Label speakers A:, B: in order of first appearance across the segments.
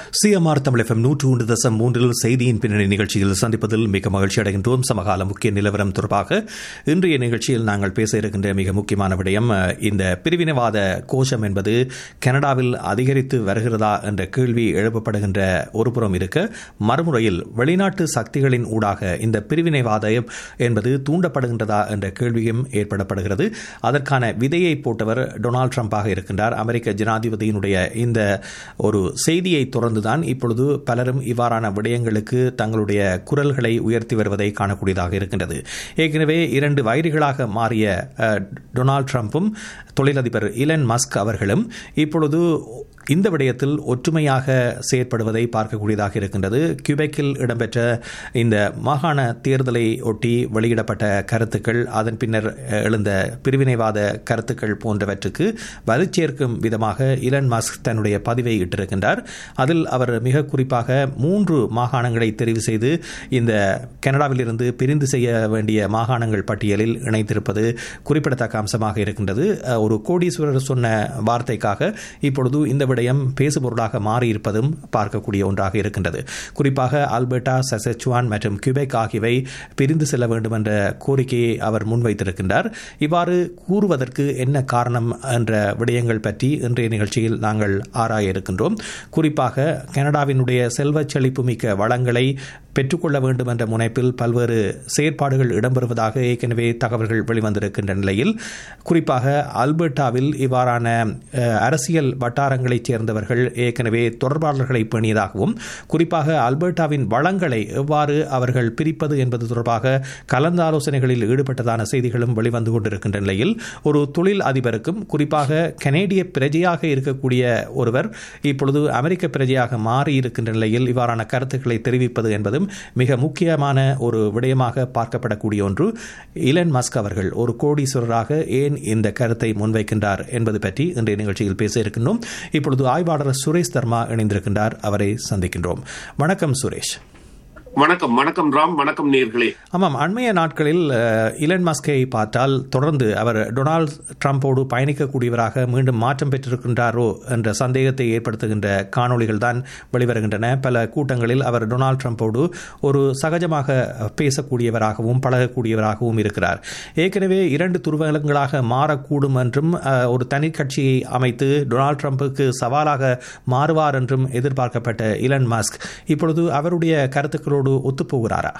A: CMR Tamil FM நூற்று ஒன்று தசம் மூன்றில் செய்தியின் பின்னணி நிகழ்ச்சியில் சந்திப்பதில் மிக மகிழ்ச்சி அடைகின்றோம் சமகால முக்கிய நிலவரம் தொடர்பாக இன்றைய நிகழ்ச்சியில் நாங்கள் பேச இருக்கின்ற மிக முக்கியமான விடயம் இந்த பிரிவினைவாத கோஷம் என்பது கனடாவில் அதிகரித்து வருகிறதா என்ற கேள்வி எழுப்பப்படுகின்ற ஒருபுறம் இருக்க மறுமுறையில் வெளிநாட்டு சக்திகளின் ஊடாக இந்த பிரிவினைவாதம் என்பது தூண்டப்படுகின்றதா என்ற கேள்வியும் ஏற்படப்படுகிறது அதற்கான விதையை போட்டவர் டொனால்டு ட்ரம்பாக இருக்கின்றார் அமெரிக்க ஜனாதிபதியினுடைய இந்த ஒரு செய்தியை தொடர்ந்துதான் இப்பொழுது பலரும் இவ்வாறான விடயங்களுக்கு தங்களுடைய குரல்களை உயர்த்தி வருவதை காணக்கூடியதாக இருக்கின்றது ஏற்கனவே இரண்டு வைரிகளாக மாறிய டொனால்டு ட்ரம்ப்பும் தொழிலதிபர் இலன் மஸ்க் அவர்களும் இப்பொழுது இந்த விடயத்தில் ஒற்றுமையாக செயற்படுவதை பார்க்கக்கூடியதாக இருக்கின்றது கியூபெக்கில் இடம்பெற்ற இந்த மாகாண தேர்தலை ஒட்டி வெளியிடப்பட்ட கருத்துக்கள் அதன் பின்னர் எழுந்த பிரிவினைவாத கருத்துக்கள் போன்றவற்றுக்கு வலுச்சேர்க்கும் விதமாக இலன் மஸ்க் தன்னுடைய பதிவை இட்டிருக்கின்றார் அதில் அவர் மிக குறிப்பாக மூன்று மாகாணங்களை தெரிவு செய்து இந்த கனடாவிலிருந்து பிரிந்து செய்ய வேண்டிய மாகாணங்கள் பட்டியலில் இணைத்திருப்பது குறிப்பிடத்தக்க அம்சமாக இருக்கின்றது ஒரு கோடீஸ்வரர் சொன்ன வார்த்தைக்காக இப்பொழுது இந்த விடயம் பேசுபொருளாக மாறியிருப்பதும் பார்க்கக்கூடிய ஒன்றாக இருக்கின்றது குறிப்பாக அல்பர்டா சசச்சுவான் மற்றும் கியூபெக் ஆகியவை பிரிந்து செல்ல வேண்டும் என்ற கோரிக்கையை அவர் முன்வைத்திருக்கின்றார் இவ்வாறு கூறுவதற்கு என்ன காரணம் என்ற விடயங்கள் பற்றி இன்றைய நிகழ்ச்சியில் நாங்கள் ஆராய இருக்கின்றோம் குறிப்பாக கனடாவினுடைய செல்வச் செழிப்பு மிக்க வளங்களை பெற்றுக்கொள்ள வேண்டும் என்ற முனைப்பில் பல்வேறு செயற்பாடுகள் இடம்பெறுவதாக ஏற்கனவே தகவல்கள் வெளிவந்திருக்கின்ற நிலையில் குறிப்பாக அல்பர்டாவில் இவ்வாறான அரசியல் வட்டாரங்களைச் சேர்ந்தவர்கள் ஏற்கனவே தொடர்பாளர்களை பேணியதாகவும் குறிப்பாக அல்பர்டாவின் வளங்களை எவ்வாறு அவர்கள் பிரிப்பது என்பது தொடர்பாக கலந்தாலோசனைகளில் ஈடுபட்டதான செய்திகளும் வெளிவந்து கொண்டிருக்கின்ற நிலையில் ஒரு தொழில் அதிபருக்கும் குறிப்பாக கனேடிய பிரஜையாக இருக்கக்கூடிய ஒருவர் இப்பொழுது அமெரிக்க பிரஜையாக மாறி இருக்கின்ற நிலையில் இவ்வாறான கருத்துக்களை தெரிவிப்பது என்பதும் மிக முக்கியமான ஒரு விடயமாக பார்க்கப்படக்கூடிய ஒன்று இலன் மஸ்க் அவர்கள் ஒரு கோடீஸ்வரராக ஏன் இந்த கருத்தை முன்வைக்கின்றார் என்பது பற்றி இன்றைய நிகழ்ச்சியில் பேச இருக்கின்றோம் இப்பொழுது ஆய்வாளர் சுரேஷ் தர்மா இணைந்திருக்கின்றார் அவரை சந்திக்கின்றோம் வணக்கம் சுரேஷ்
B: வணக்கம் வணக்கம் ராம் வணக்கம் நேர்களே
A: ஆமாம் அண்மைய நாட்களில் இலன் மஸ்கை பார்த்தால் தொடர்ந்து அவர் டொனால்டு ட்ரம்போடு பயணிக்கக்கூடியவராக மீண்டும் மாற்றம் பெற்றிருக்கின்றாரோ என்ற சந்தேகத்தை ஏற்படுத்துகின்ற காணொலிகள் தான் வெளிவருகின்றன பல கூட்டங்களில் அவர் டொனால்டு ட்ரம்போடு ஒரு சகஜமாக பேசக்கூடியவராகவும் பழகக்கூடியவராகவும் இருக்கிறார் ஏற்கனவே இரண்டு துருவங்களாக மாறக்கூடும் என்றும் ஒரு தனி கட்சியை அமைத்து டொனால்டு ட்ரம்புக்கு சவாலாக மாறுவார் என்றும் எதிர்பார்க்கப்பட்ட இலன் மஸ்க் இப்பொழுது அவருடைய கருத்துக்களோடு ஒத்துப்போகிறாரா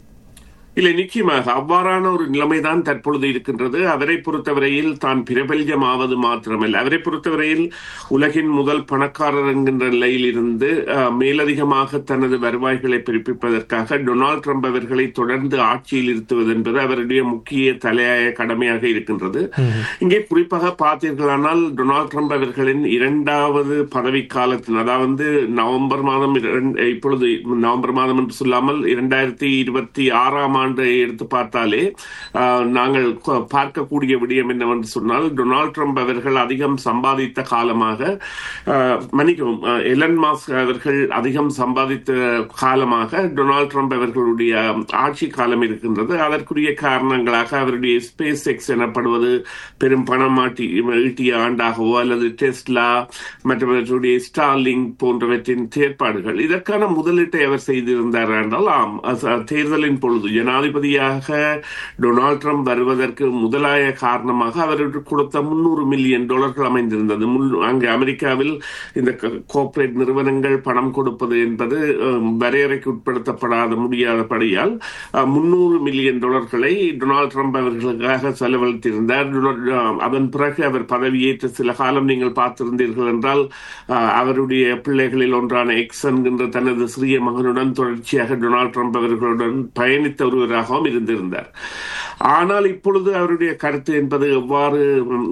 B: இல்லை நிச்சயமாக அவ்வாறான ஒரு நிலைமைதான் தற்பொழுது இருக்கின்றது அவரை பொறுத்தவரையில் தான் பிரபல்யமாவது மாத்திரமல்ல அவரை பொறுத்தவரையில் உலகின் முதல் பணக்காரர் என்கின்ற நிலையில் இருந்து மேலதிகமாக தனது வருவாய்களை பிறப்பிப்பதற்காக டொனால்டு ட்ரம்ப் அவர்களை தொடர்ந்து ஆட்சியில் இருத்துவது என்பது அவருடைய முக்கிய தலையாய கடமையாக இருக்கின்றது இங்கே குறிப்பாக பார்த்தீர்களானால் டொனால்டு ட்ரம்ப் அவர்களின் இரண்டாவது பதவி காலத்தின் அதாவது நவம்பர் மாதம் இப்பொழுது நவம்பர் மாதம் என்று சொல்லாமல் இரண்டாயிரத்தி இருபத்தி ஆறாம் ஆண்டு எடுத்து பார்த்தாலே நாங்கள் பார்க்கக்கூடிய விடயம் என்னவென்று சொன்னால் டொனால்டு ட்ரம்ப் அவர்கள் அதிகம் சம்பாதித்த காலமாக மன்னிக்கவும் எலன் மாஸ்க் அவர்கள் அதிகம் சம்பாதித்த காலமாக டொனால்டு ட்ரம்ப் அவர்களுடைய ஆட்சி காலம் இருக்கின்றது அதற்குரிய காரணங்களாக அவருடைய ஸ்பேஸ் எக்ஸ் எனப்படுவது பெரும் பணம் மாட்டி ஈட்டிய ஆண்டாகவோ அல்லது டெஸ்லா மற்றவர்களுடைய ஸ்டார்லிங் போன்றவற்றின் செயற்பாடுகள் இதற்கான முதலீட்டை அவர் செய்திருந்தார் என்றால் ஆம் தேர்தலின் பொழுது ஜனாதிபதியாக டொனால்டு ட்ரம்ப் வருவதற்கு முதலாய காரணமாக அவருக்கு கொடுத்த முன்னூறு மில்லியன் டாலர்கள் அமைந்திருந்தது அங்கு அமெரிக்காவில் இந்த கோர்பரேட் நிறுவனங்கள் பணம் கொடுப்பது என்பது வரையறைக்கு உட்படுத்தப்படாத முடியாதபடியால் முன்னூறு மில்லியன் டாலர்களை டொனால்டு ட்ரம்ப் அவர்களுக்காக செலவழித்திருந்தார் அதன் பிறகு அவர் பதவியேற்ற சில காலம் நீங்கள் பார்த்திருந்தீர்கள் என்றால் அவருடைய பிள்ளைகளில் ஒன்றான எக்ஸ் என்கின்ற தனது சிறிய மகனுடன் தொடர்ச்சியாக டொனால்டு ட்ரம்ப் அவர்களுடன் பயணித்த ஒருவராகவும் இருந்திருந்தார் ஆனால் இப்பொழுது அவருடைய கருத்து என்பது எவ்வாறு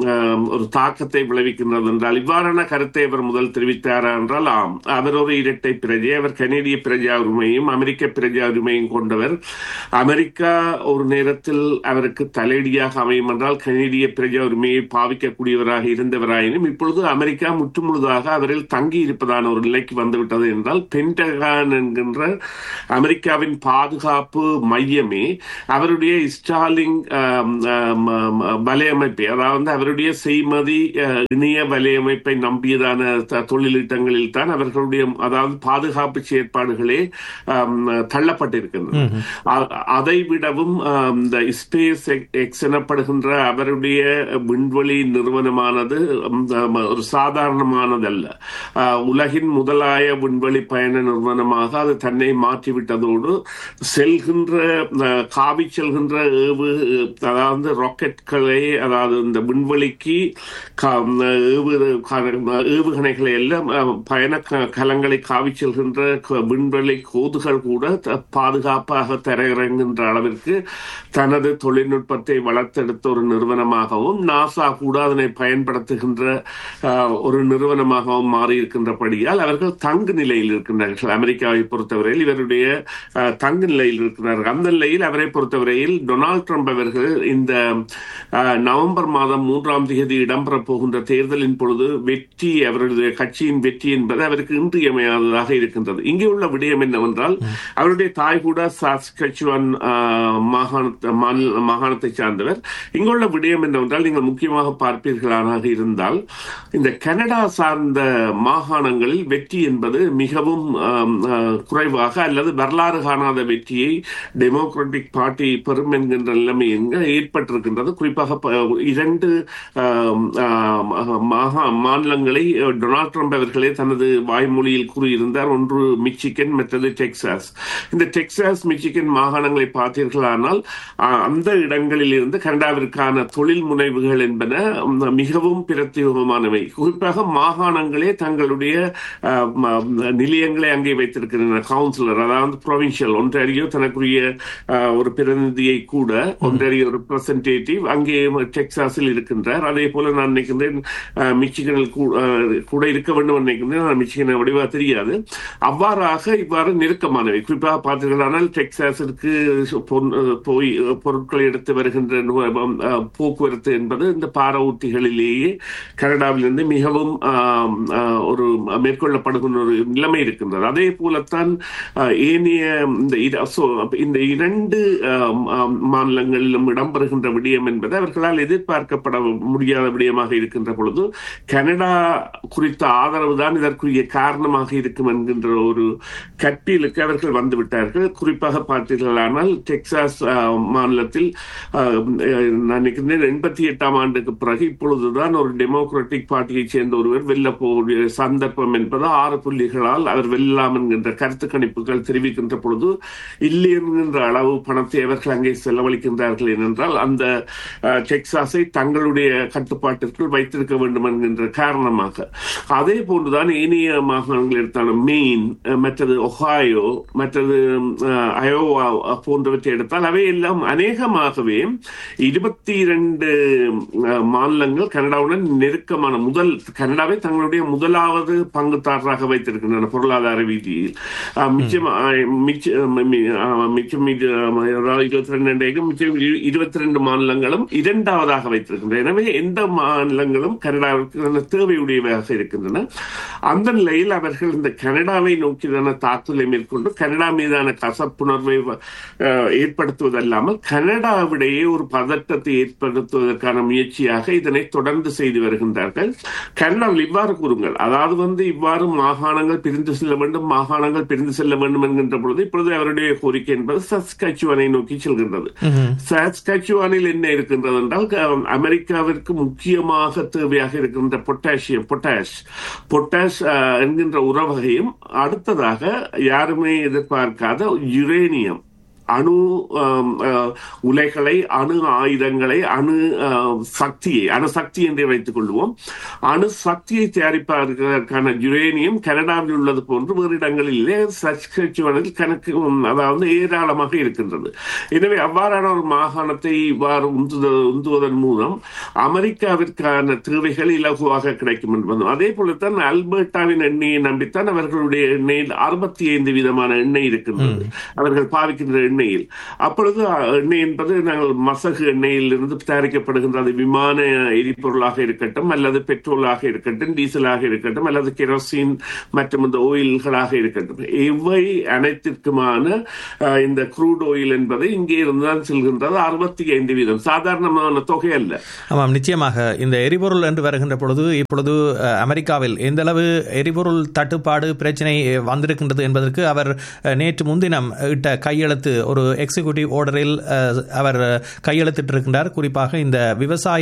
B: ஒரு தாக்கத்தை விளைவிக்கின்றது என்றால் இவ்வாறான கருத்தை அவர் முதல் தெரிவித்தாரா என்றால் ஆம் அவர் ஒரு இரட்டை பிரஜை அவர் கனேடிய பிரஜா உரிமையும் அமெரிக்க பிரஜா உரிமையும் கொண்டவர் அமெரிக்கா ஒரு நேரத்தில் அவருக்கு தலையடியாக அமையும் என்றால் கனேடிய பிரஜா உரிமையை பாவிக்கக்கூடியவராக இருந்தவராயினும் இப்பொழுது அமெரிக்கா முற்றுமுழுதாக அவரில் தங்கி இருப்பதான ஒரு நிலைக்கு வந்துவிட்டது என்றால் பென்டகான் என்கின்ற அமெரிக்காவின் பாதுகாப்பு மையமே அவருடைய ஸ்டாலின் ஸ்டார்லிங் வலையமைப்பை அதாவது அவருடைய செய்மதி இணைய வலையமைப்பை நம்பியதான தொழிலீட்டங்களில் தான் அவர்களுடைய அதாவது பாதுகாப்பு செயற்பாடுகளே தள்ளப்பட்டிருக்கின்றன அதை விடவும் இந்த ஸ்பேஸ் எக்ஸ் எனப்படுகின்ற அவருடைய விண்வெளி நிறுவனமானது ஒரு சாதாரணமானதல்ல உலகின் முதலாய விண்வெளி பயண நிறுவனமாக அது தன்னை மாற்றிவிட்டதோடு செல்கின்ற காவி செல்கின்ற ஏவு அதாவது ராக்கெட்களை அதாவது இந்த விண்வெளிக்கு ஏவுகணைகளை எல்லாம் பயண கலங்களை காவி செல்கின்ற விண்வெளி கோதுகள் கூட பாதுகாப்பாக தரையிறங்குகின்ற அளவிற்கு தனது தொழில்நுட்பத்தை வளர்த்தெடுத்த ஒரு நிறுவனமாகவும் நாசா கூட அதனை பயன்படுத்துகின்ற ஒரு நிறுவனமாகவும் மாறியிருக்கின்றபடியால் அவர்கள் தங்கு நிலையில் இருக்கின்றார்கள் அமெரிக்காவை பொறுத்தவரையில் இவருடைய தங்கு நிலையில் இருக்கிறார்கள் அந்த நிலையில் அவரை பொறுத்தவரையில் டொனால்ட் ட்ரம்ப் அவர்கள் இந்த நவம்பர் மாதம் மூன்றாம் தேதி இடம்பெறப் போகின்ற தேர்தலின் பொழுது வெற்றி அவருடைய கட்சியின் வெற்றி என்பது அவருக்கு இன்றியமையாததாக இருக்கின்றது இங்கே உள்ள விடயம் என்னவென்றால் அவருடைய தாய் கூட சாஸ்கச்சுவான் மாகாணத்தை சார்ந்தவர் இங்குள்ள விடயம் என்னவென்றால் நீங்கள் முக்கியமாக பார்ப்பீர்களானாக இருந்தால் இந்த கனடா சார்ந்த மாகாணங்களில் வெற்றி என்பது மிகவும் குறைவாக அல்லது வரலாறு காணாத வெற்றியை டெமோக்ராட்டிக் பார்ட்டி பெறும் என்கின்ற நிலைமை எங்க ஏற்பட்டிருக்கின்றது குறிப்பாக இரண்டு மாநிலங்களை டொனால்ட் ட்ரம்ப் அவர்களே தனது வாய்மொழியில் கூறியிருந்தார் ஒன்று மிச்சிகன் மற்றது டெக்சாஸ் இந்த டெக்சாஸ் மிச்சிகன் மாகாணங்களை பார்த்தீர்களானால் அந்த இடங்களில் இருந்து கனடாவிற்கான தொழில் முனைவுகள் என்பன மிகவும் பிரத்யேகமானவை குறிப்பாக மாகாணங்களே தங்களுடைய நிலையங்களை அங்கே வைத்திருக்கின்றன கவுன்சிலர் அதாவது ப்ரொவின்சியல் ஒன்றாரியோ தனக்குரிய ஒரு பிரதிநிதியை கூட ஒன்றாரியோ ரெப்ரசன்டேட்டிவ் அங்கே டெக்சாஸில் இருக்கின்றார் அதே போல நான் நினைக்கின்றேன் மிச்சிகனில் கூட இருக்க வேண்டும் நினைக்கின்றேன் நான் மிச்சிகனை வடிவா தெரியாது அவ்வாறாக இவ்வாறு நெருக்கமானவை குறிப்பாக பார்த்தீர்களானால் டெக்சாஸிற்கு போய் பொருட்களை எடுத்து வருகின்ற போக்குவரத்து என்பது இந்த பார ஊட்டிகளிலேயே கனடாவிலிருந்து மிகவும் ஒரு மேற்கொள்ளப்படுகின்ற ஒரு நிலைமை இருக்கின்றது அதே போலத்தான் ஏனைய இந்த இரண்டு மாநிலங்களிலும் இடம்பெறுகின்ற விடயம் என்பது அவர்களால் எதிர்பார்க்கப்பட முடியாத விடயமாக இருக்கின்ற பொழுது கனடா குறித்த ஆதரவு தான் இதற்குரிய காரணமாக இருக்கும் என்கின்ற ஒரு கற்பிலுக்கு அவர்கள் வந்துவிட்டார்கள் குறிப்பாக பார்த்தீர்களானால் டெக்சாஸ் மாநிலத்தில் நான் நினைக்கிறேன் எண்பத்தி எட்டாம் ஆண்டுக்கு பிறகு இப்பொழுதுதான் ஒரு டெமோக்ராட்டிக் பார்ட்டியை சேர்ந்த ஒருவர் வெல்ல போகிற சந்தர்ப்பம் என்பது ஆறு புள்ளிகளால் அவர் வெல்லலாம் என்கின்ற கருத்து கணிப்புகள் தெரிவிக்கின்ற பொழுது இல்லை என்கின்ற அளவு பணத்தை அவர்கள் அங்கே செலவழிக்கின்றார்கள் ஏனென்றால் அந்த டெக்சாஸை தங்களுடைய கட்டுப்பாட்டிற்குள் வைத்திருக்க வேண்டும் என்கின்ற காரணமாக அதே போன்றுதான் இனிய மாகாணங்கள் எடுத்தாலும் மெயின் மற்றது ஒஹாயோ மற்றது அயோவா போன்றவற்றை எடுத்தால் அவை எல்லாம் அநேகமாகவே இருபத்தி இரண்டு மாநிலங்கள் கனடாவுடன் நெருக்கமான முதல் கனடாவை தங்களுடைய முதலாவது பங்குதாரராக வைத்திருக்கின்றன பொருளாதார ரீதியில் மிச்சம் மிச்சம் இருபத்தி ரெண்டு மிச்சம் இருபத்தி ரெண்டு மாநிலங்களும் இரண்டாவதாக வைத்திருக்கின்றன எனவே எந்த மாநிலங்களும் கனடாவிற்கு தேவையுடையவையாக இருக்கின்றன அந்த நிலையில் அவர்கள் இந்த கனடாவை நோக்கிதான தாக்குதலை மேற்கொண்டு கனடா மீதான கசப்புணர்வை ஏற்படுத்துவதல்லாமல் கனடாவிடையே ஒரு பதட்டத்தை ஏற்படுத்துவதற்கான முயற்சியாக இதனை தொடர்ந்து செய்து வருகின்றார்கள் கனடாவில் இவ்வாறு கூறுங்கள் அதாவது வந்து இவ்வாறு மாகாணங்கள் பிரிந்து செல்ல வேண்டும் மாகாணங்கள் பிரிந்து செல்ல வேண்டும் என்கின்ற பொழுது இப்பொழுது அவருடைய கோரிக்கை என்பது சஸ்கச்சுவானை நோக்கி செல்கின்றது சஸ்கச்சுவானில் என்ன இருக்கின்றது என்றால் அமெரிக்காவிற்கு முக்கியமாக தேவையாக இருக்கின்ற பொட்டாசியம் பொட்டாஷ் பொட்டாஷ் என்கின்ற உறவகையும் அடுத்ததாக யாருமே எதிர்பார்க்காத யுரேனியம் அணு உலைகளை அணு ஆயுதங்களை அணு சக்தியை அணுசக்தி என்றே வைத்துக் கொள்வோம் அணு சக்தியை தயாரிப்பதற்கான யுரேனியம் கனடாவில் உள்ளது போன்று வேறு இடங்களிலே சஸ்கச்சுவனில் கணக்கு அதாவது ஏராளமாக இருக்கின்றது எனவே அவ்வாறான ஒரு மாகாணத்தை இவ்வாறு உந்துவதன் மூலம் அமெரிக்காவிற்கான தேவைகள் இலகுவாக கிடைக்கும் என்பதும் அதே போலத்தான் அல்பர்டாவின் எண்ணெயை நம்பித்தான் அவர்களுடைய எண்ணெயில் அறுபத்தி ஐந்து விதமான எண்ணெய் இருக்கின்றது அவர்கள் பாவிக்கின்ற எண்ணெய் எண்ணெயில் அப்பொழுது எண்ணெய் என்பது நாங்கள் மசகு எண்ணெயிலிருந்து தயாரிக்கப்படுகின்ற அது விமான எரிபொருளாக இருக்கட்டும் அல்லது பெட்ரோலாக இருக்கட்டும் டீசலாக இருக்கட்டும் அல்லது கெரோசின் மற்றும் இந்த ஓயில்களாக இருக்கட்டும் இவை அனைத்திற்குமான இந்த குரூட் ஆயில் என்பது இங்கே இருந்துதான் செல்கின்றது அறுபத்தி ஐந்து வீதம் சாதாரணமான தொகை அல்ல
A: ஆமாம் நிச்சயமாக இந்த எரிபொருள் என்று வருகின்ற பொழுது இப்பொழுது அமெரிக்காவில் எந்த அளவு எரிபொருள் தட்டுப்பாடு பிரச்சனை வந்திருக்கின்றது என்பதற்கு அவர் நேற்று முன்தினம் இட்ட கையெழுத்து ஒரு எக்ஸிகியூட்டிவ் ஆர்டரில் அவர் கையெழுத்திட்டிருக்கின்றார் குறிப்பாக இந்த விவசாய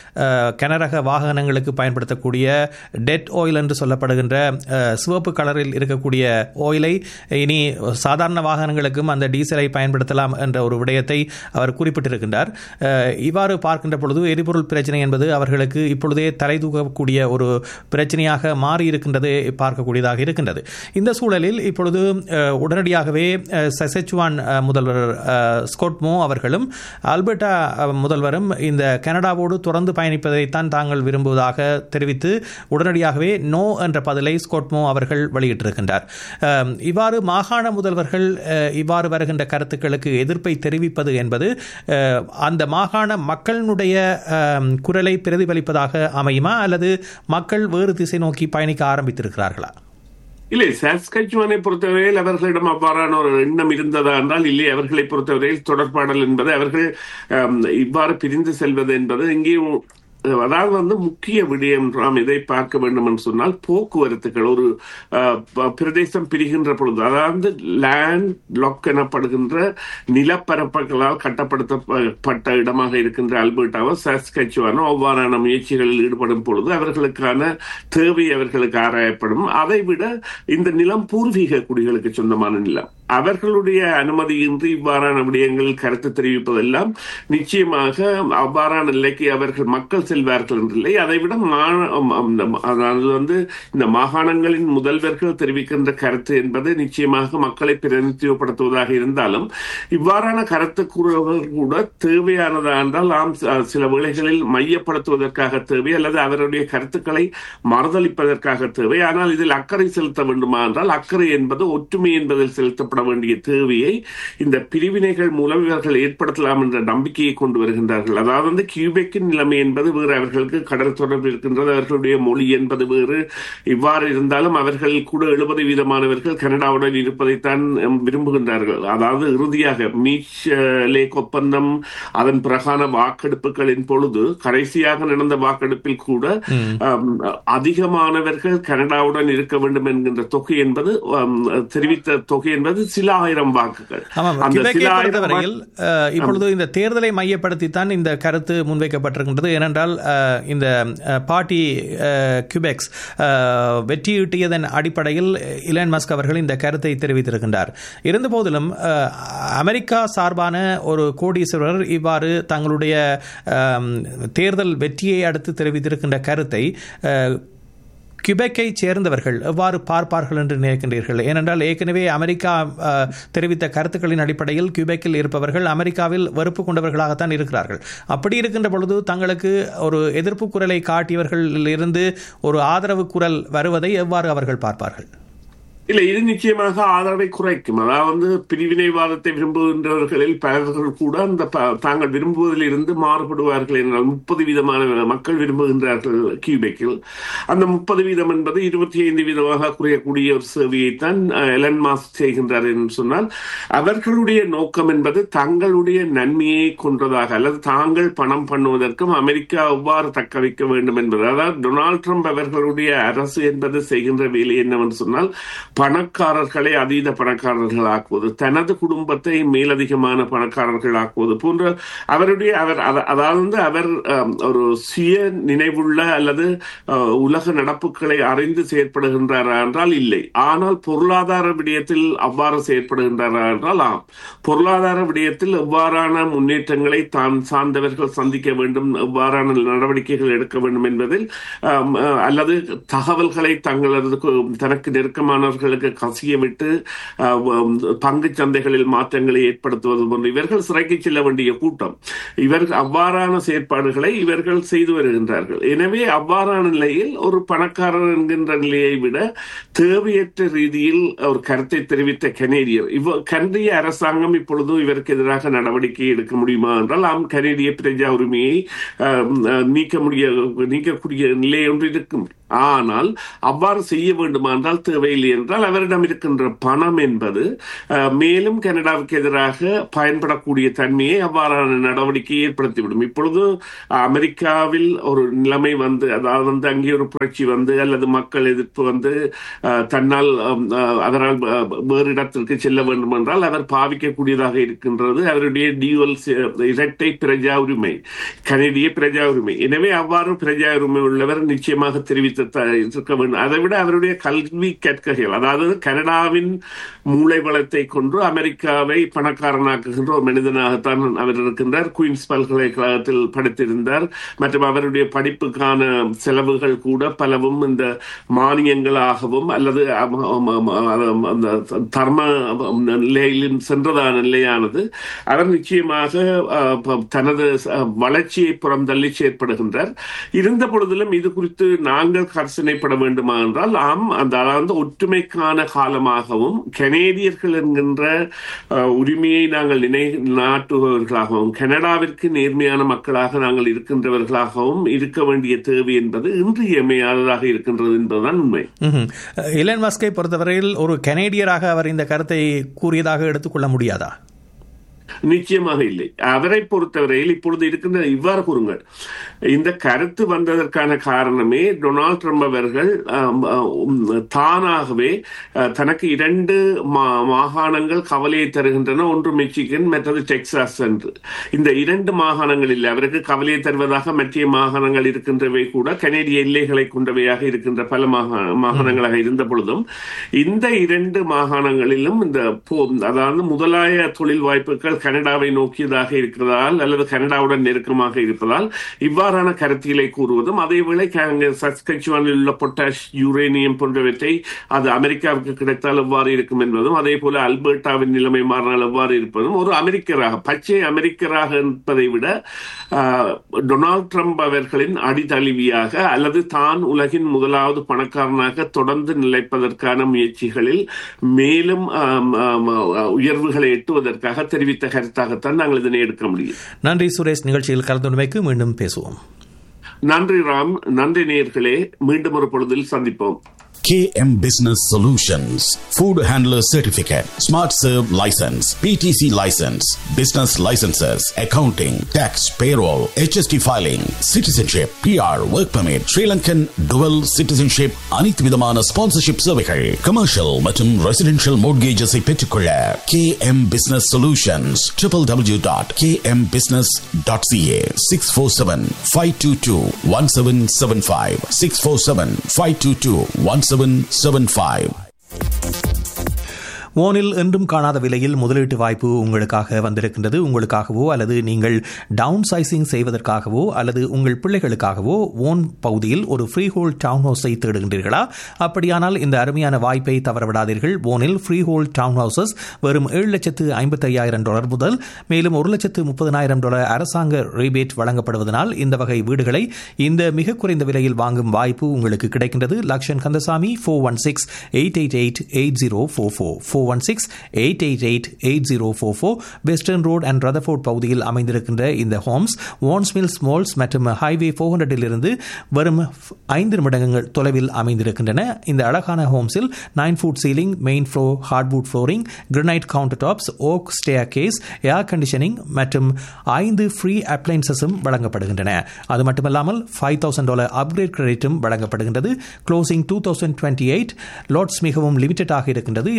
A: கனரக வாகனங்களுக்கு பயன்படுத்தக்கூடிய டெட் ஆயில் என்று சொல்லப்படுகின்ற சிவப்பு கலரில் இருக்கக்கூடிய ஆயிலை இனி சாதாரண வாகனங்களுக்கும் அந்த டீசலை பயன்படுத்தலாம் என்ற ஒரு விடயத்தை அவர் குறிப்பிட்டிருக்கின்றார் இவ்வாறு பார்க்கின்ற பொழுது எரிபொருள் பிரச்சனை என்பது அவர்களுக்கு இப்பொழுதே தலை தூக்கக்கூடிய ஒரு பிரச்சனையாக மாறி இருக்கின்றது பார்க்கக்கூடியதாக இருக்கின்றது இந்த சூழலில் இப்பொழுது உடனடியாகவே சசெச்சுவான் முதல்வர் ஸ்கோட்மோ அவர்களும் அல்பர்டா முதல்வரும் இந்த கனடாவோடு தொடர்ந்து பயணிப்பதைத்தான் தாங்கள் விரும்புவதாக தெரிவித்து உடனடியாகவே நோ என்ற பதிலை ஸ்கோட்மோ அவர்கள் வெளியிட்டிருக்கின்றார் இவ்வாறு மாகாண முதல்வர்கள் இவ்வாறு வருகின்ற கருத்துக்களுக்கு எதிர்ப்பை தெரிவிப்பது என்பது அந்த மாகாண மக்களினுடைய குரலை பிரதிபலிப்பதாக அமையுமா அல்லது மக்கள் வேறு திசை நோக்கி பயணிக்க ஆரம்பித்திருக்கிறார்களா
B: இல்லை சாஸ்கச்சுவனை பொறுத்தவரையில் அவர்களிடம் அவ்வாறான ஒரு எண்ணம் இருந்ததா என்றால் இல்லை அவர்களை பொறுத்தவரையில் தொடர்பாடல் என்பது அவர்கள் இவ்வாறு பிரிந்து செல்வது என்பது இங்கேயும் அதாவது வந்து முக்கிய விடயம் நாம் இதை பார்க்க வேண்டும் என்று சொன்னால் போக்குவரத்துகள் ஒரு பிரதேசம் பிரிகின்ற பொழுது அதாவது லேண்ட் லாக் எனப்படுகின்ற நிலப்பரப்புகளால் கட்டப்படுத்தப்பட்ட இடமாக இருக்கின்ற அல்பர்டாவோ சாஸ்கச்சுவானோ அவ்வாறான முயற்சிகளில் ஈடுபடும் பொழுது அவர்களுக்கான தேவை அவர்களுக்கு ஆராயப்படும் அதை விட இந்த நிலம் பூர்வீக குடிகளுக்கு சொந்தமான நிலம் அவர்களுடைய அனுமதியின்றி இவ்வாறான விடயங்களில் கருத்து தெரிவிப்பதெல்லாம் நிச்சயமாக அவ்வாறான நிலைக்கு அவர்கள் மக்கள் செல்வார்கள் என்றில்லை அதைவிட அதாவது வந்து இந்த மாகாணங்களின் முதல்வர்கள் தெரிவிக்கின்ற கருத்து என்பது நிச்சயமாக மக்களை பிரதிநிதித்துவப்படுத்துவதாக இருந்தாலும் இவ்வாறான கருத்து கூறுவர்கள் கூட தேவையானதா என்றால் நாம் சில வேளைகளில் மையப்படுத்துவதற்காக தேவை அல்லது அவருடைய கருத்துக்களை மறுதளிப்பதற்காக தேவை ஆனால் இதில் அக்கறை செலுத்த வேண்டுமா என்றால் அக்கறை என்பது ஒற்றுமை என்பதில் செலுத்தப்பட வேண்டிய தேவையை இந்த பிரிவினைகள் மூலம் இவர்கள் ஏற்படுத்தலாம் என்ற நம்பிக்கையை கொண்டு வருகின்றார்கள் அதாவது வந்து கியூபெக்கின் நிலைமை என்பது வேறு அவர்களுக்கு கடல் தொடர்பு இருக்கின்றது அவர்களுடைய மொழி என்பது வேறு இவ்வாறு இருந்தாலும் அவர்கள் கூட எழுபது வீதமானவர்கள் கனடாவுடன் இருப்பதைத்தான் விரும்புகின்றார்கள் அதாவது இறுதியாக மீச் லேக் ஒப்பந்தம் அதன் பிரகான வாக்கெடுப்புகளின் பொழுது கடைசியாக நடந்த வாக்கெடுப்பில் கூட அதிகமானவர்கள் கனடாவுடன் இருக்க வேண்டும் என்கின்ற தொகை என்பது தெரிவித்த தொகை என்பது சில ஆயிரம் வாக்குகள்
A: பொறுத்தவரையில் இப்பொழுது இந்த தேர்தலை மையப்படுத்தித்தான் இந்த கருத்து முன்வைக்கப்பட்டிருக்கின்றது ஏனென்றால் இந்த பார்ட்டி கியூபெக்ஸ் வெற்றியீட்டியதன் அடிப்படையில் இலன் மஸ்க் அவர்கள் இந்த கருத்தை தெரிவித்திருக்கின்றார் இருந்தபோதிலும் அமெரிக்கா சார்பான ஒரு கோடீஸ்வரர் இவ்வாறு தங்களுடைய தேர்தல் வெற்றியை அடுத்து தெரிவித்திருக்கின்ற கருத்தை கியூபெக்கை சேர்ந்தவர்கள் எவ்வாறு பார்ப்பார்கள் என்று நினைக்கின்றீர்கள் ஏனென்றால் ஏற்கனவே அமெரிக்கா தெரிவித்த கருத்துக்களின் அடிப்படையில் கியூபெக்கில் இருப்பவர்கள் அமெரிக்காவில் வெறுப்பு கொண்டவர்களாகத்தான் இருக்கிறார்கள் அப்படி இருக்கின்ற பொழுது தங்களுக்கு ஒரு எதிர்ப்பு குரலை காட்டியவர்களில் இருந்து ஒரு ஆதரவு குரல் வருவதை எவ்வாறு அவர்கள் பார்ப்பார்கள்
B: இல்லை இது நிச்சயமாக ஆதரவை குறைக்கும் அதாவது பிரிவினைவாதத்தை விரும்புகின்றவர்களில் பலர்கள் கூட அந்த தாங்கள் விரும்புவதில் இருந்து மாறுபடுவார்கள் என்றால் முப்பது வீதமான மக்கள் விரும்புகின்றார்கள் கியூபெக்கில் அந்த முப்பது வீதம் என்பது இருபத்தி ஐந்து வீதமாக குறையக்கூடிய ஒரு சேவையைத்தான் எலன் மாஸ்க் செய்கின்றார் என்று சொன்னால் அவர்களுடைய நோக்கம் என்பது தங்களுடைய நன்மையை கொன்றதாக அல்லது தாங்கள் பணம் பண்ணுவதற்கும் அமெரிக்கா எவ்வாறு தக்க வைக்க வேண்டும் என்பது அதாவது டொனால்ட் ட்ரம்ப் அவர்களுடைய அரசு என்பது செய்கின்ற வேலை என்னவென்று சொன்னால் பணக்காரர்களை அதீத பணக்காரர்கள் ஆக்குவது தனது குடும்பத்தை மேலதிகமான பணக்காரர்கள் ஆக்குவது போன்ற அவருடைய அவர் அதாவது அவர் ஒரு சுய நினைவுள்ள அல்லது உலக நடப்புகளை அறிந்து செயற்படுகின்றாரா என்றால் இல்லை ஆனால் பொருளாதார விடயத்தில் அவ்வாறு செயற்படுகின்றாரா என்றால் ஆம் பொருளாதார விடயத்தில் எவ்வாறான முன்னேற்றங்களை தான் சார்ந்தவர்கள் சந்திக்க வேண்டும் எவ்வாறான நடவடிக்கைகள் எடுக்க வேண்டும் என்பதில் அல்லது தகவல்களை தங்களது தனக்கு நெருக்கமானவர்கள் அவர்களுக்கு கசிய விட்டு பங்கு சந்தைகளில் மாற்றங்களை ஏற்படுத்துவது போன்று இவர்கள் சிறைக்கு செல்ல வேண்டிய கூட்டம் இவர்கள் அவ்வாறான செயற்பாடுகளை இவர்கள் செய்து வருகின்றார்கள் எனவே அவ்வாறான நிலையில் ஒரு பணக்காரர் என்கின்ற நிலையை விட தேவையற்ற ரீதியில் ஒரு கருத்தை தெரிவித்த கனேடியர் இவ கனடிய அரசாங்கம் இப்பொழுது இவருக்கு எதிராக நடவடிக்கை எடுக்க முடியுமா என்றால் ஆம் கனேடிய பிரஜா உரிமையை நீக்க முடிய நீக்கக்கூடிய நிலை ஒன்று இருக்கும் ஆனால் அவ்வாறு செய்ய வேண்டுமானால் தேவையில்லை என்றால் அவரிடம் இருக்கின்ற பணம் என்பது மேலும் கனடாவுக்கு எதிராக பயன்படக்கூடிய தன்மையை அவ்வாறான நடவடிக்கை ஏற்படுத்திவிடும் இப்பொழுது அமெரிக்காவில் ஒரு நிலைமை வந்து அதாவது வந்து அங்கே ஒரு புரட்சி வந்து அல்லது மக்கள் எதிர்ப்பு வந்து தன்னால் அதனால் வேறு இடத்திற்கு செல்ல வேண்டும் என்றால் அவர் பாவிக்கக்கூடியதாக இருக்கின்றது அவருடைய டியூவல் இரட்டை பிரஜா உரிமை கனடிய பிரஜா உரிமை எனவே அவ்வாறு பிரஜா உரிமை உள்ளவர் நிச்சயமாக தெரிவித்த இருக்க வேண்டும் அதை விட அவருடைய கல்வி கற்கைகள் அதாவது கனடாவின் மூளை வளத்தை கொண்டு அமெரிக்காவை பணக்காரனாக்குகின்ற ஒரு மனிதனாகத்தான் அவர் இருக்கின்றார் குயின்ஸ் பல்கலைக்கழகத்தில் படித்திருந்தார் மற்றும் அவருடைய படிப்புக்கான செலவுகள் கூட பலவும் இந்த மானியங்களாகவும் அல்லது அந்த தர்ம நிலையிலும் சென்றதான நிலையானது அவர் நிச்சயமாக தனது வளர்ச்சியை புறந்தள்ளி செயற்படுகின்றார் இருந்த பொழுதிலும் இது குறித்து நாங்கள் கர்சனைப்பட வேண்டுமா என்றால் ஆம் அந்த அதாவது ஒற்றுமைக்கான காலமாகவும் கனேடியர்கள் என்கின்ற உரிமையை நாங்கள் நினை நாட்டுபவர்களாகவும் கனடாவிற்கு நேர்மையான மக்களாக நாங்கள் இருக்கின்றவர்களாகவும் இருக்க வேண்டிய தேவை என்பது இன்றியமையாததாக இருக்கின்றது என்பதுதான் உண்மை
A: இலன் மஸ்கை பொறுத்தவரையில் ஒரு கனேடியராக அவர் இந்த கருத்தை கூறியதாக எடுத்துக்கொள்ள முடியாதா
B: நிச்சயமாக இல்லை அவரை பொறுத்தவரையில் இப்பொழுது இருக்கின்ற இவ்வாறு கூறுங்கள் இந்த கருத்து வந்ததற்கான காரணமே டொனால்ட் ட்ரம்ப் அவர்கள் தானாகவே தனக்கு இரண்டு மாகாணங்கள் கவலையை தருகின்றன ஒன்று மெக்சிகன் மற்றது டெக்சாஸ் என்று இந்த இரண்டு மாகாணங்களில் அவருக்கு கவலையை தருவதாக மற்ற மாகாணங்கள் இருக்கின்றவை கூட கனேடிய எல்லைகளை கொண்டவையாக இருக்கின்ற பல மாகாணங்களாக இருந்த பொழுதும் இந்த இரண்டு மாகாணங்களிலும் இந்த அதாவது முதலாய தொழில் வாய்ப்புகள் கனடாவை நோக்கியதாக இருக்கிறதால் அல்லது கனடாவுடன் நெருக்கமாக இருப்பதால் இவ்வாறான கருத்தியலை கூறுவதும் அதேவேளை சஸ்கச்சுவானில் உள்ள பொட்டாஷ் யுரேனியம் போன்றவற்றை அது அமெரிக்காவுக்கு கிடைத்தால் எவ்வாறு இருக்கும் என்பதும் அதே போல அல்பர்டாவின் நிலைமை மாறினால் எவ்வாறு இருப்பதும் ஒரு அமெரிக்கராக பச்சை அமெரிக்கராக இருப்பதை விட டொனால்ட் ட்ரம்ப் அவர்களின் அடித்தழுவியாக அல்லது தான் உலகின் முதலாவது பணக்காரனாக தொடர்ந்து நிலைப்பதற்கான முயற்சிகளில் மேலும் உயர்வுகளை எட்டுவதற்காக தெரிவித்த கருத்தாகத்தான் நாங்கள் இதனை எடுக்க முடியும்
A: நன்றி சுரேஷ் நிகழ்ச்சியில் கலந்துரைமைக்கு மீண்டும் பேசுவோம்
B: நன்றி ராம் நன்றி நேர்களே மீண்டும் ஒரு பொழுதில் சந்திப்போம்
C: KM Business Solutions, Food Handler Certificate, Smart Serve License, PTC License, Business Licenses, Accounting, Tax, Payroll, HST Filing, Citizenship, PR, Work Permit, Sri Lankan Dual Citizenship, அனைத்து விதமான ஸ்பான்சர்ஷிப் சேவைகள் கமர்ஷியல் மற்றும் ரெசிடென்ஷியல் மோட்கேஜஸ் பெற்றுக்கொள்ள KM Business Solutions, www.kmbusiness.ca 647-522-1775 647-522-1775
A: ஓனில் என்றும் காணாத விலையில் முதலீட்டு வாய்ப்பு உங்களுக்காக வந்திருக்கின்றது உங்களுக்காகவோ அல்லது நீங்கள் டவுன் சைசிங் செய்வதற்காகவோ அல்லது உங்கள் பிள்ளைகளுக்காகவோ ஓன் பகுதியில் ஒரு ஃப்ரீ ஹோல் டவுன் ஹவுஸை தேடுகின்றீர்களா அப்படியானால் இந்த அருமையான வாய்ப்பை தவறவிடாதீர்கள் ஓனில் ஃப்ரீ ஹோல் டவுன் ஹவுசஸ் வெறும் ஏழு லட்சத்து ஐம்பத்தி ஐயாயிரம் டாலர் முதல் மேலும் ஒரு லட்சத்து முப்பதனாயிரம் டாலர் அரசாங்க ரீபேட் வழங்கப்படுவதனால் இந்த வகை வீடுகளை இந்த மிக குறைந்த விலையில் வாங்கும் வாய்ப்பு உங்களுக்கு கிடைக்கின்றது Lakshan Kandasamy four one six eight eight eight eight zero four four four one six eight eight eight eight zero four four western road and Rutherford பகுதியில் அமைந்திருக்கின்ற இந்த ஹோம்ஸ் வான்ஸ் மில்ஸ் மால்ஸ் மற்றும் ஹைவே ஃபோர் ஹண்ட்ரடிலிருந்து வரும் ஐந்து நிமிடங்கள் தொலைவில் அமைந்திருக்கின்றன இந்த அழகான ஹோம்ஸில் nine foot ceiling main floor hardwood flooring granite countertops oak staircase air conditioning மற்றும் ஐந்து ஃப்ரீ அப்ளைன்சஸும் வழங்கப்படுகின்றன அது மட்டுமல்லாமல் ஃபைவ் தௌசண்ட் டாலர் அப்கிரேட் கிரெடிட்டும் வழங்கப்படுகின்றது closing two thousand twenty eight lots மிகவும் லிமிட்டடாக இருக்கின்றது இதனால்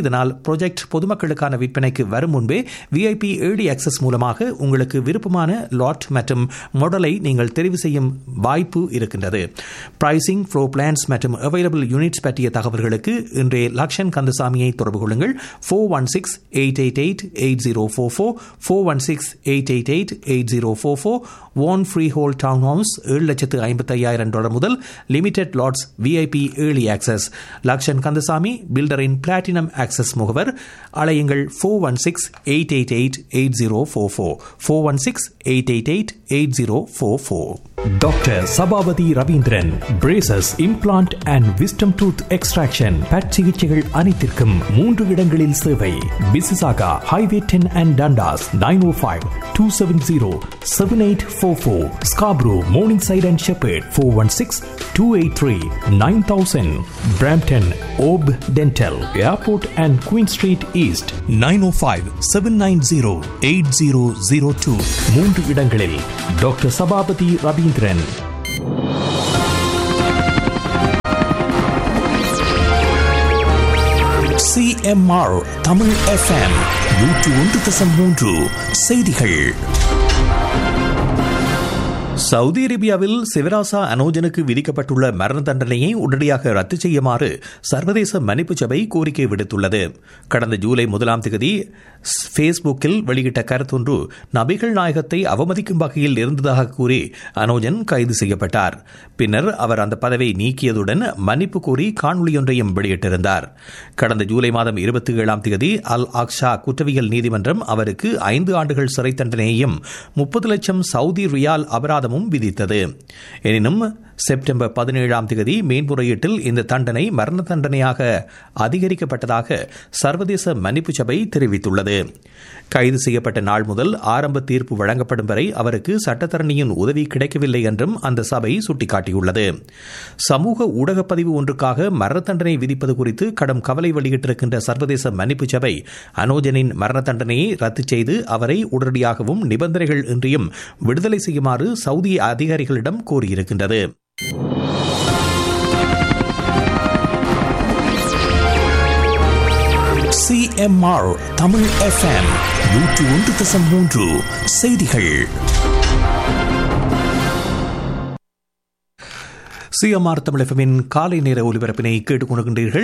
A: ப்ராஜெக்ட் பொதுமக்களுக்கான விற்பனைக்கு வரும் முன்பே விஐபி ஏடி ஆக்சஸ் மூலமாக உங்களுக்கு விருப்பமான லாட் மற்றும் மாடலை நீங்கள் தெரிவு செய்யும் வாய்ப்பு இருக்கின்றது பிரைசிங் ஃப்ளோ பிளான்ஸ் மற்றும் அவைலபிள் யூனிட்ஸ் பற்றிய தகவல்களுக்கு இன்றைய லக்ஷன் கந்தசாமியை தொடர்பு கொள்ளுங்கள் four one six eight eight eight eight zero four four four one six eight eight eight eight zero four four one freehold townhouse ஏழு லட்சத்து ஐம்பத்தி ஐயாயிரம் டாலர் முதல் limited lots VIP early access Lakshan Kandasamy பில்டரின் platinum access முகவர் அலையுங்கள் four one six eight eight eight eight zero four four four one six eight eight eight eight zero four four
D: doctor Sabapathi Ravindran braces implant and wisdom tooth extraction but சிகிச்சைகள் அனைத்திற்கும் மூன்று இடங்களில் சேவை Mississauga highway ten and Dundas nine o five two seven zero seven eight four four Scarborough Morningside and Sheppard four one six two eight three nine thousand Brampton ஓப் dental airport and Queen Street East nine o five seven nine zero eight zero zero two மூன்று இடங்களில் doctor Sabapathi Ravindran CMR Tamil FM நூற்று ஒன்று தசம் மூன்று செய்திகள்
A: Saudi அரேபியாவில் சிவராசா அனோஜனுக்கு விதிக்கப்பட்டுள்ள மரண தண்டனையை உடனடியாக ரத்து செய்யுமாறு சர்வதேச மன்னிப்பு சபை கோரிக்கை விடுத்துள்ளது கடந்த ஜூலை முதலாம் தேதி ஃபேஸ்புக்கில் வெளியிட்ட கருத்தொன்று நபிகள் நாயகத்தை அவமதிக்கும் வகையில் இருந்ததாக கூறி அனோஜன் கைது செய்யப்பட்டார் பின்னர் அவர் அந்த பதவியை நீக்கியதுடன் மன்னிப்பு கோரி காணொலியொன்றையும் வெளியிட்டிருந்தார் கடந்த ஜூலை மாதம் இருபத்தி ஏழாம் தேதி அல் அக்ஷா குற்றவியல் நீதிமன்றம் அவருக்கு ஐந்து ஆண்டுகள் சிறை தண்டனையையும் முப்பது லட்சம் சவுதி ரியால் அபராதமும் விதித்தது எனினும் செப்டம்பர் பதினேழாம் தேதி மேன்முறையீட்டில் இந்த தண்டனை மரண தண்டனையாக அதிகரிக்கப்பட்டதாக சர்வதேச மன்னிப்பு சபை தெரிவித்துள்ளது கைது செய்யப்பட்ட நாள் முதல் ஆரம்ப தீர்ப்பு வழங்கப்படும் வரை அவருக்கு சட்டத்தரணியின் உதவி கிடைக்கவில்லை என்றும் அந்த சபை சுட்டிக்காட்டியுள்ளது சமூக ஊடகப்பதிவு ஒன்றுக்காக மரண தண்டனை விதிப்பது குறித்து கடும் கவலை வெளியிட்டிருக்கின்ற சர்வதேச மன்னிப்பு சபை அனோஜனின் மரண தண்டனையை ரத்து செய்து அவரை உடனடியாகவும் நிபந்தனைகள் இன்றியும் விடுதலை செய்யுமாறு சவுதி அதிகாரிகளிடம் கோரியிருக்கின்றது
D: சிஎம்ஆர் தமிழ் எஃப்எம் நூற்று ஒன்று தசம் மூன்று செய்திகள்
A: சிஎம்ஆர் தமிழ் எஃப்எம்மின் காலை நேர ஒலிபரப்பினை கேட்டுக்கொண்டிருக்கின்றீர்கள்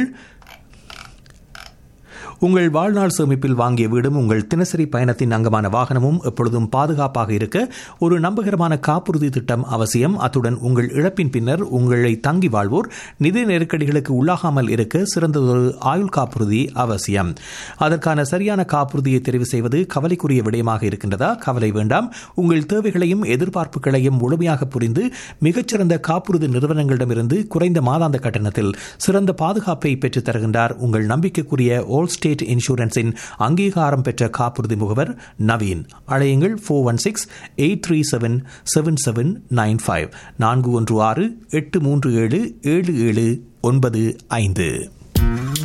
A: உங்கள் வாழ்நாள் சேமிப்பில் வாங்கிய வீடும் உங்கள் தினசரி பயணத்தின் அங்கமான வாகனமும் எப்பொழுதும் பாதுகாப்பாக இருக்க ஒரு நம்பகரமான காப்புறுதி திட்டம் அவசியம் அத்துடன் உங்கள் இழப்பின் பின்னர் உங்களை தங்கி வாழ்வோர் நிதி நெருக்கடிகளுக்கு உள்ளாகாமல் இருக்க சிறந்ததொரு ஆயுள் காப்புறுதி அவசியம் அதற்கான சரியான காப்புறுதியை தெரிவு செய்வது கவலைக்குரிய விடயமாக இருக்கின்றதா கவலை வேண்டாம் உங்கள் தேவைகளையும் எதிர்பார்ப்புகளையும் முழுமையாக புரிந்து மிகச்சிறந்த காப்புறுதி நிறுவனங்களிடமிருந்து குறைந்த மாதாந்த கட்டணத்தில் சிறந்த பாதுகாப்பை பெற்றுத் தருகின்றார் உங்கள் நம்பிக்கைக்குரிய ஓல் ஸ்டேட் இன்சூரன்ஸின் அங்கீகாரம் பெற்ற காப்புறுதி முகவர் நவீன் அழையுங்கள் four one six eight three seven seven seven nine five நான்கு ஒன்று ஆறு எட்டு மூன்று ஏழு ஏழு ஏழு ஒன்பது ஐந்து